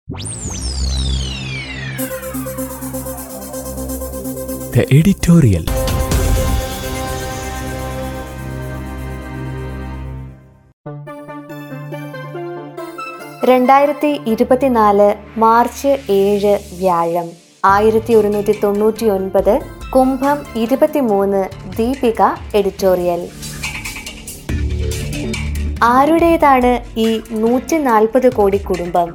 The editorial. രണ്ടായിരത്തി ഇരുപത്തിനാല് March ഏഴ് വ്യാഴം ആയിരത്തി ഒരുന്നൂറ്റി തൊണ്ണൂറ്റി ഒൻപത് കുംഭം ഇരുപത്തിമൂന്ന് ദീപിക എഡിറ്റോറിയൽ ആരുടേതാണ് ഈ നൂറ്റി നാൽപ്പത് കോടി കുടുംബം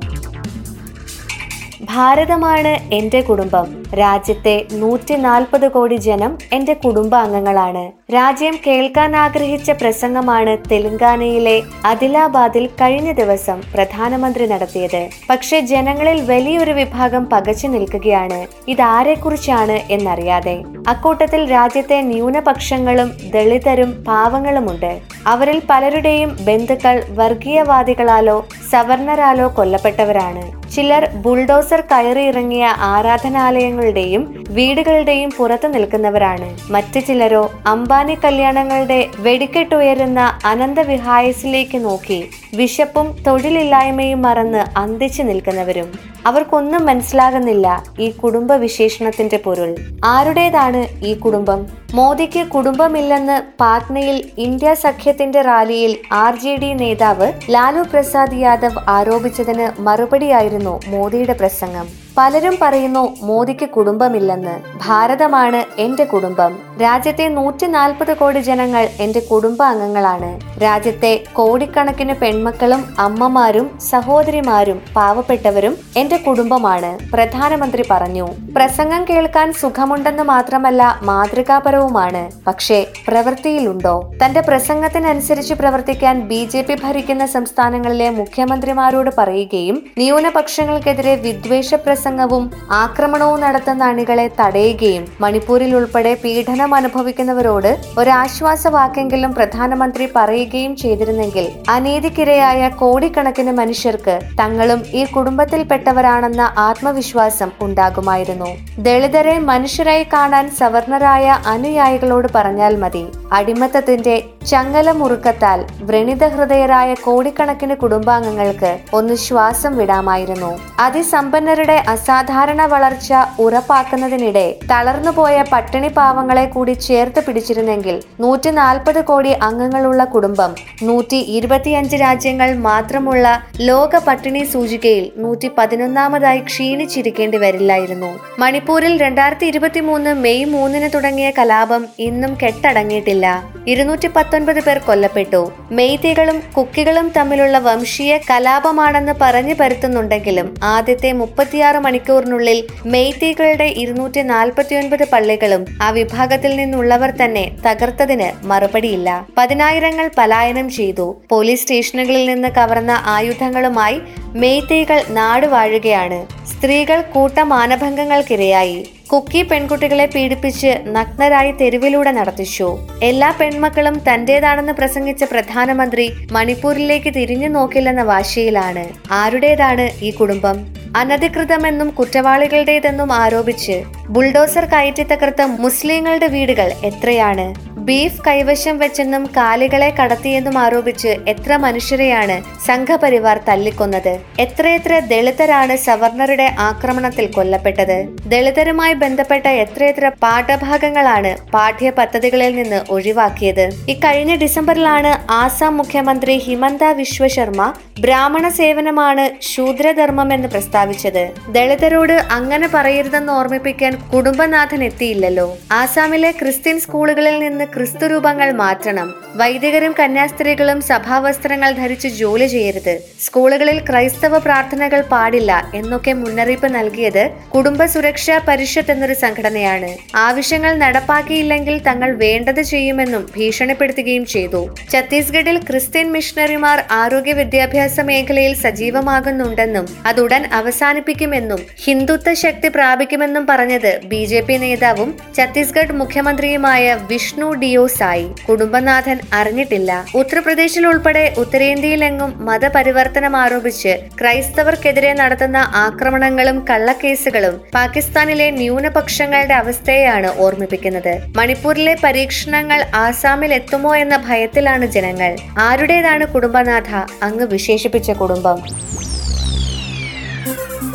ഭാരതമാണ് എൻ്റെ കുടുംബം രാജ്യത്തെ നൂറ്റി നാൽപ്പത് കോടി ജനം എൻ്റെ കുടുംബാംഗങ്ങളാണ് രാജ്യം കേൾക്കാൻ ആഗ്രഹിച്ച പ്രസംഗമാണ് തെലങ്കാനയിലെ അദിലാബാദിൽ കഴിഞ്ഞ ദിവസം പ്രധാനമന്ത്രി നടത്തിയത് പക്ഷെ ജനങ്ങളിൽ വലിയൊരു വിഭാഗം പകച്ചു നിൽക്കുകയാണ് ഇതാരെക്കുറിച്ചാണ് എന്നറിയാതെ അക്കൂട്ടത്തിൽ രാജ്യത്തെ ന്യൂനപക്ഷങ്ങളും ദളിതരും പാവങ്ങളുമുണ്ട് അവരിൽ പലരുടെയും ബന്ധുക്കൾ വർഗീയവാദികളാലോ സവർണരാലോ കൊല്ലപ്പെട്ടവരാണ് ചിലർ ബുൾഡോസർ കയറിയിറങ്ങിയ ആരാധനാലയങ്ങളുടെയും വീടുകളുടെയും പുറത്തു നിൽക്കുന്നവരാണ് മറ്റു ചിലരോ അംബാനി കല്യാണങ്ങളുടെ വെടിക്കെട്ടുയരുന്ന അനന്തവിഹായസിലേക്ക് നോക്കി വിശപ്പും തൊഴിലില്ലായ്മയും മറന്ന് അന്തിച്ചു നിൽക്കുന്നവരും അവർക്കൊന്നും മനസ്സിലാകുന്നില്ല ഈ കുടുംബ വിശേഷണത്തിന്റെ പൊരുൾ ആരുടേതാണ് ഈ കുടുംബം മോദിക്ക് കുടുംബമില്ലെന്ന് പാറ്റ്നയിൽ ഇന്ത്യ സഖ്യത്തിന്റെ റാലിയിൽ ആർ ജെ ഡി നേതാവ് ലാലു പ്രസാദ് യാദവ് ആരോപിച്ചതിന് മറുപടിയായിരുന്നു മോദിയുടെ പ്രസംഗം പലരും പറയുന്നു മോദിക്ക് കുടുംബമില്ലെന്ന് ഭാരതമാണ് എന്റെ കുടുംബം രാജ്യത്തെ നൂറ്റി നാൽപ്പത് കോടി ജനങ്ങൾ എന്റെ കുടുംബാംഗങ്ങളാണ് രാജ്യത്തെ കോടിക്കണക്കിന് പെൺമക്കളും അമ്മമാരും സഹോദരിമാരും പാവപ്പെട്ടവരും എന്റെ കുടുംബമാണ് പ്രധാനമന്ത്രി പറഞ്ഞു പ്രസംഗം കേൾക്കാൻ സുഖമുണ്ടെന്ന് മാത്രമല്ല മാതൃകാപരവുമാണ് പക്ഷേ പ്രവൃത്തിയിലുണ്ടോ തന്റെ പ്രസംഗത്തിനനുസരിച്ച് പ്രവർത്തിക്കാൻ ബി ജെ പി ഭരിക്കുന്ന സംസ്ഥാനങ്ങളിലെ മുഖ്യമന്ത്രിമാരോട് പറയുകയും ന്യൂനപക്ഷങ്ങൾക്കെതിരെ വിദ്വേഷ പ്രസംഗവും ആക്രമണവും നടത്തുന്ന അണികളെ തടയുകയും മണിപ്പൂരിൽ ഉൾപ്പെടെ പീഡനം അനുഭവിക്കുന്നവരോട് ഒരാശ്വാസവാക്കെങ്കിലും പ്രധാനമന്ത്രി പറയുകയും ചെയ്തിരുന്നെങ്കിൽ അനീതിക്കിരയായ കോടിക്കണക്കിന് മനുഷ്യർക്ക് തങ്ങളും ഈ കുടുംബത്തിൽപ്പെട്ടവരാണെന്ന ആത്മവിശ്വാസം ഉണ്ടാകുമായിരുന്നു ദളിതരെ മനുഷ്യരായി കാണാൻ സവർണരായ അനുയായികളോട് പറഞ്ഞാൽ മതി അടിമത്തത്തിന്റെ ചങ്ങല മുറുക്കത്താൽ വ്രണിത ഹൃദയരായ കോടിക്കണക്കിന് കുടുംബാംഗങ്ങൾക്ക് ഒന്ന് ശ്വാസം വിടാമായിരുന്നു അതിസമ്പന്നരുടെ അസാധാരണ വളർച്ച ഉറപ്പാക്കുന്നതിനിടെ തളർന്നുപോയ പട്ടിണി പാവങ്ങളെ കൂടി ചേർത്ത് പിടിച്ചിരുന്നെങ്കിൽ നൂറ്റി നാൽപ്പത് കോടി അംഗങ്ങളുള്ള കുടുംബം നൂറ്റി ഇരുപത്തിയഞ്ച് രാജ്യങ്ങൾ മാത്രമുള്ള ലോക പട്ടിണി സൂചികയിൽ നൂറ്റി പതിനൊന്നാമതായി ക്ഷീണിച്ചിരിക്കേണ്ടി വരില്ലായിരുന്നു മണിപ്പൂരിൽ രണ്ടായിരത്തി ഇരുപത്തി മൂന്ന് മെയ് മൂന്നിന് തുടങ്ങിയ കലാപം ഇന്നും കെട്ടടങ്ങിയിട്ടില്ല ഇരുന്നൂറ്റി പത്തൊൻപത് പേർ കൊല്ലപ്പെട്ടു മെയ്തികളും കുക്കികളും തമ്മിലുള്ള വംശീയ കലാപമാണെന്ന് പറഞ്ഞു പരത്തുന്നുണ്ടെങ്കിലും ആദ്യത്തെ മുപ്പത്തിയാറ് മണിക്കൂറിനുള്ളിൽ മെയ്തികളുടെ ഇരുന്നൂറ്റി നാൽപ്പത്തിയൊൻപത് പള്ളികളും ആ വിഭാഗത്തിൽ നിന്നുള്ളവർ തന്നെ തകർത്തതിന് മറുപടിയില്ല പതിനായിരങ്ങൾ പലായനം ചെയ്തു പോലീസ് സ്റ്റേഷനുകളിൽ നിന്ന് കവർന്ന ആയുധങ്ങളുമായി മെയ്തേകൾ നാടുവാഴുകയാണ് സ്ത്രീകൾ കൂട്ടമാനഭംഗങ്ങൾക്കിരയായി കുക്കി പെൺകുട്ടികളെ പീഡിപ്പിച്ച് നഗ്നരായി തെരുവിലൂടെ നടത്തിച്ചു എല്ലാ പെൺമക്കളും തന്റേതാണെന്ന് പ്രസംഗിച്ച പ്രധാനമന്ത്രി മണിപ്പൂരിലേക്ക് തിരിഞ്ഞു നോക്കില്ലെന്ന വാശിയിലാണ് ആരുടേതാണ് ഈ കുടുംബം അനധികൃതമെന്നും കുറ്റവാളികളുടേതെന്നും ആരോപിച്ച് ബുൾഡോസർ കയറ്റി തകർത്ത മുസ്ലിങ്ങളുടെ വീടുകൾ എത്രയാണ് ബീഫ് കൈവശം വെച്ചെന്നും കാലികളെ കടത്തിയെന്നും ആരോപിച്ച് എത്ര മനുഷ്യരെയാണ് സംഘപരിവാർ തല്ലിക്കൊന്നത് എത്രയെത്ര ദളിതരാണ് സവർണറുടെ ആക്രമണത്തിൽ കൊല്ലപ്പെട്ടത് ദളിതരുമായി ബന്ധപ്പെട്ട എത്രയെത്ര പാഠഭാഗങ്ങളാണ് പാഠ്യ പദ്ധതികളിൽ നിന്ന് ഒഴിവാക്കിയത് ഇക്കഴിഞ്ഞ ഡിസംബറിലാണ് ആസാം മുഖ്യമന്ത്രി ഹിമന്ത വിശ്വ ശർമ്മ ബ്രാഹ്മണ സേവനമാണ് ശൂദ്രധർമ്മം എന്ന് പ്രസ്താവിച്ചത് ദളിതരോട് അങ്ങനെ പറയരുതെന്ന് ഓർമ്മിപ്പിക്കാൻ കുടുംബനാഥൻ എത്തിയില്ലല്ലോ ആസാമിലെ ക്രിസ്ത്യൻ സ്കൂളുകളിൽ നിന്ന് ക്രിസ്തു രൂപങ്ങൾ മാറ്റണം വൈദികരും കന്യാസ്ത്രീകളും സഭാവസ്ത്രങ്ങൾ ധരിച്ച് ജോലി ചെയ്യരുത് സ്കൂളുകളിൽ ക്രൈസ്തവ പ്രാർത്ഥനകൾ പാടില്ല എന്നൊക്കെ മുന്നറിയിപ്പ് നൽകിയത് കുടുംബ സുരക്ഷാ പരിഷത്ത് എന്നൊരു സംഘടനയാണ് ആവശ്യങ്ങൾ നടപ്പാക്കിയില്ലെങ്കിൽ തങ്ങൾ വേണ്ടത് ചെയ്യുമെന്നും ഭീഷണിപ്പെടുത്തുകയും ചെയ്തു ഛത്തീസ്ഗഡിൽ ക്രിസ്ത്യൻ മിഷണറിമാർ ആരോഗ്യ വിദ്യാഭ്യാസ മേഖലയിൽ സജീവമാകുന്നുണ്ടെന്നും അതുടൻ അവസാനിപ്പിക്കുമെന്നും ഹിന്ദുത്വ ശക്തി പ്രാപിക്കുമെന്നും പറഞ്ഞത് ബി ജെ പി നേതാവും ഛത്തീസ്ഗഡ് മുഖ്യമന്ത്രിയുമായ വിഷ്ണു ഡിയോ സായി കുടുംബനാഥൻ അറിഞ്ഞിട്ടില്ല ഉത്തർപ്രദേശിൽ ഉൾപ്പെടെ ഉത്തരേന്ത്യയിലെങ്ങും മതപരിവർത്തനം ആരോപിച്ച് ക്രൈസ്തവർക്കെതിരെ നടത്തുന്ന ആക്രമണങ്ങളും കള്ളക്കേസുകളും പാകിസ്ഥാനിലെ ന്യൂനപക്ഷങ്ങളുടെ അവസ്ഥയെയാണ് ഓർമ്മിപ്പിക്കുന്നത് മണിപ്പൂരിലെ പരീക്ഷണങ്ങൾ ആസാമിൽ എത്തുമോ എന്ന ഭയത്തിലാണ് ജനങ്ങൾ ആരുടേതാണ് കുടുംബനാഥ അങ്ങ് വിശേഷിപ്പിച്ച കുടുംബം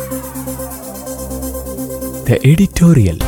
The editorial.